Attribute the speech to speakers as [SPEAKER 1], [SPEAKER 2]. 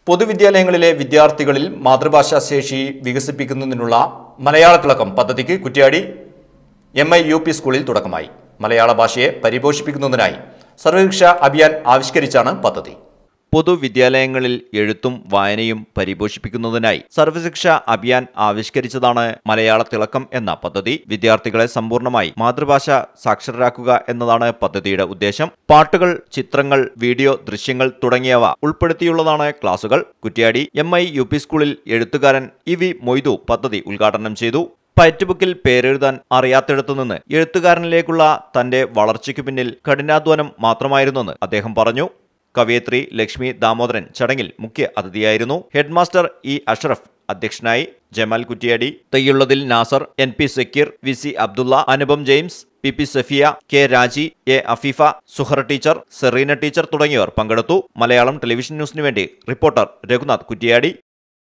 [SPEAKER 1] പൊതുവിദ്യാലയങ്ങളിലെ വിദ്യാർത്ഥികളിൽ മാതൃഭാഷാ ശേഷി വികസിപ്പിക്കുന്നതിനുള്ള മലയാള തിളക്കം പദ്ധതിക്ക് Kuttiadi M I U P സ്കൂളിൽ തുടക്കമായി മലയാള ഭാഷയെ പരിപോഷിപ്പിക്കുന്നതിനായി സർവശിക്ഷ അഭിയാൻ ആവിഷ്കരിച്ചാണ് പദ്ധതി പൊതുവിദ്യാലയങ്ങളിൽ എഴുത്തും വായനയും പരിപോഷിപ്പിക്കുന്നതിനായി സർവശിക്ഷ അഭിയാൻ ആവിഷ്കരിച്ചതാണ് മലയാള തിളക്കം എന്ന പദ്ധതി വിദ്യാർത്ഥികളെ സമ്പൂർണ്ണമായി മാതൃഭാഷ സാക്ഷരരാക്കുക എന്നതാണ് പദ്ധതിയുടെ ഉദ്ദേശം പാട്ടുകൾ ചിത്രങ്ങൾ വീഡിയോ ദൃശ്യങ്ങൾ തുടങ്ങിയവ ഉൾപ്പെടുത്തിയുള്ളതാണ് ക്ലാസുകൾ Kuttiadi M I U P സ്കൂളിൽ എഴുത്തുകാരൻ ഇ വി മൊയ്തു പദ്ധതി ഉദ്ഘാടനം ചെയ്തു പയറ്റുബുക്കിൽ പേരെഴുതാൻ അറിയാത്തിടത്തു നിന്ന് എഴുത്തുകാരനിലേക്കുള്ള തന്റെ വളർച്ചയ്ക്കു പിന്നിൽ കഠിനാധ്വാനം മാത്രമായിരുന്നെന്ന് അദ്ദേഹം പറഞ്ഞു കവയത്രി ലക്ഷ്മി ദാമോദരൻ ചടങ്ങിൽ മുഖ്യ അതിഥിയായിരുന്നു ഹെഡ്മാസ്റ്റർ ഇ അഷ്റഫ് അധ്യക്ഷനായി ജമാൽ കുറ്റിയാടി തയ്യുള്ളതിൽ Nasar N P Sakkeer V C Abdulla Anupam James P P Safiya K Raji A Afeefa Suhara teacher Sereena teacher തുടങ്ങിയവർ പങ്കെടുത്തു മലയാളം ടെലിവിഷൻ ന്യൂസിനു വേണ്ടി റിപ്പോർട്ടർ രഘുനാഥ് കുറ്റിയാടി